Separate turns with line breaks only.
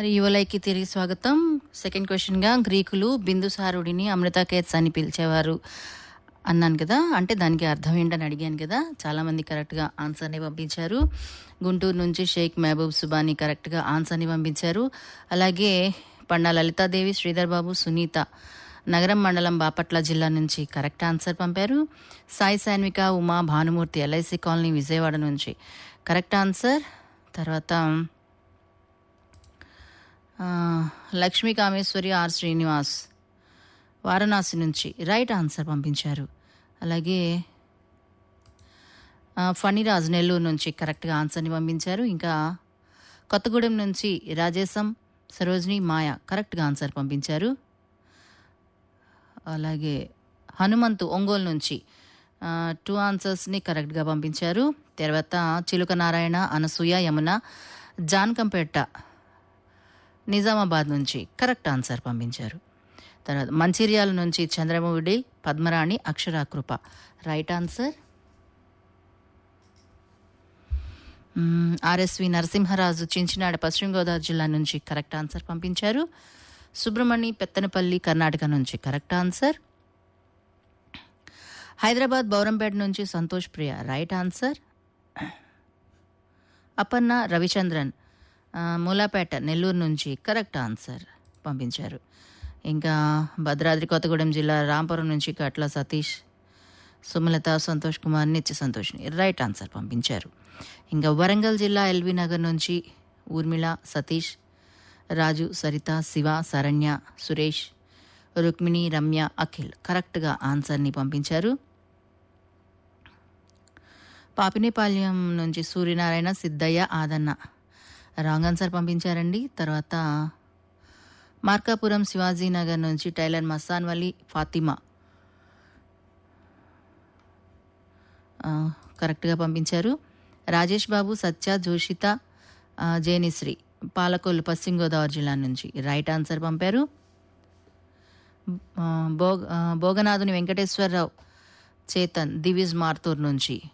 మరి యువలైకి తిరిగి స్వాగతం సెకండ్ క్వశ్చన్గా గ్రీకులు బిందుసారుడిని అమృతకేత్స్ అని పిలిచేవారు అన్నాను కదా అంటే దానికి అర్థం ఏంటని అడిగాను కదా చాలామంది కరెక్ట్గా ఆన్సర్ని పంపించారు గుంటూరు నుంచి షేక్ మహబూబ్ సుబాని కరెక్ట్గా ఆన్సర్ని పంపించారు అలాగే పండా లలితాదేవి శ్రీధర్ బాబు సునీత నగరం మండలం బాపట్ల జిల్లా నుంచి కరెక్ట్ ఆన్సర్ పంపారు సాయి సాన్విక ఉమా భానుమూర్తి ఎల్ఐసి కాలనీ విజయవాడ నుంచి కరెక్ట్ ఆన్సర్ తర్వాత ఆ, లక్ష్మీ కామేశ్వరి ఆర్ శ్రీనివాస్ వారణాసి నుంచి రైట్ ఆన్సర్ పంపించారు అలాగే ఆ, ఫణిరాజ్ నెల్లూరు నుంచి కరెక్ట్గా ఆన్సర్ని పంపించారు ఇంకా కొత్తగూడెం నుంచి రాజేశం సరోజిని మాయ కరెక్ట్గా ఆన్సర్ పంపించారు అలాగే హనుమంతు ఒంగోలు నుంచి ఆ, టూ ఆన్సర్స్ని కరెక్ట్గా పంపించారు తర్వాత చిలుక నారాయణ అనసూయ యమున జాన్కంపేట నిజామాబాద్ నుంచి కరెక్ట్ ఆన్సర్ పంపించారు తర్వాత మంచిర్యాల నుంచి చంద్రమౌళి పద్మరాణి అక్షరాకృప రైట్ ఆన్సర్ మ్మ్, ఆర్ఎస్వి నరసింహరాజు చించినాడ పశ్చిమ గోదావరి జిల్లా నుంచి కరెక్ట్ ఆన్సర్ పంపించారు సుబ్రహ్మణి పెత్తనపల్లి కర్ణాటక నుంచి కరెక్ట్ ఆన్సర్ హైదరాబాద్ బౌరంపేట నుంచి సంతోష్ ప్రియ రైట్ ఆన్సర్ అపర్ణ రవిచంద్రన్ ఆ, మూలాపేట నెల్లూరు నుంచి కరెక్ట్ ఆన్సర్ పంపించారు ఇంకా భద్రాద్రి కొత్తగూడెం జిల్లా రాంపురం నుంచి కట్ల సతీష్ సుమలత సంతోష్ కుమార్ నిత్య సంతోష్ని రైట్ ఆన్సర్ పంపించారు ఇంకా వరంగల్ జిల్లా ఎల్బీ నగర్ నుంచి ఊర్మిళ సతీష్ రాజు సరిత శివ శరణ్య సురేష్ రుక్మిణి రమ్య అఖిల్ కరెక్ట్గా ఆన్సర్ని పంపించారు పాపినేపాల్యం నుంచి సూర్యనారాయణ సిద్ధయ్య ఆదన్న రాంగ్ ఆన్సర్ పంపించారండి తర్వాత మార్కాపురం శివాజీనగర్ నుంచి టైలర్ మస్తాన్ వలి ఫాతిమా ఆ, కరెక్ట్గా పంపించారు రాజేష్ బాబు సత్య జోషిత ఆ, జేనిశ్రీ పాలకొల్లు పశ్చిమ గోదావరి జిల్లా నుంచి రైట్ ఆన్సర్ పంపారు ఆ, భోగ ఆ, భోగనాథుని వెంకటేశ్వరరావు చేతన్ దివిజ్ మార్తూర్ నుంచి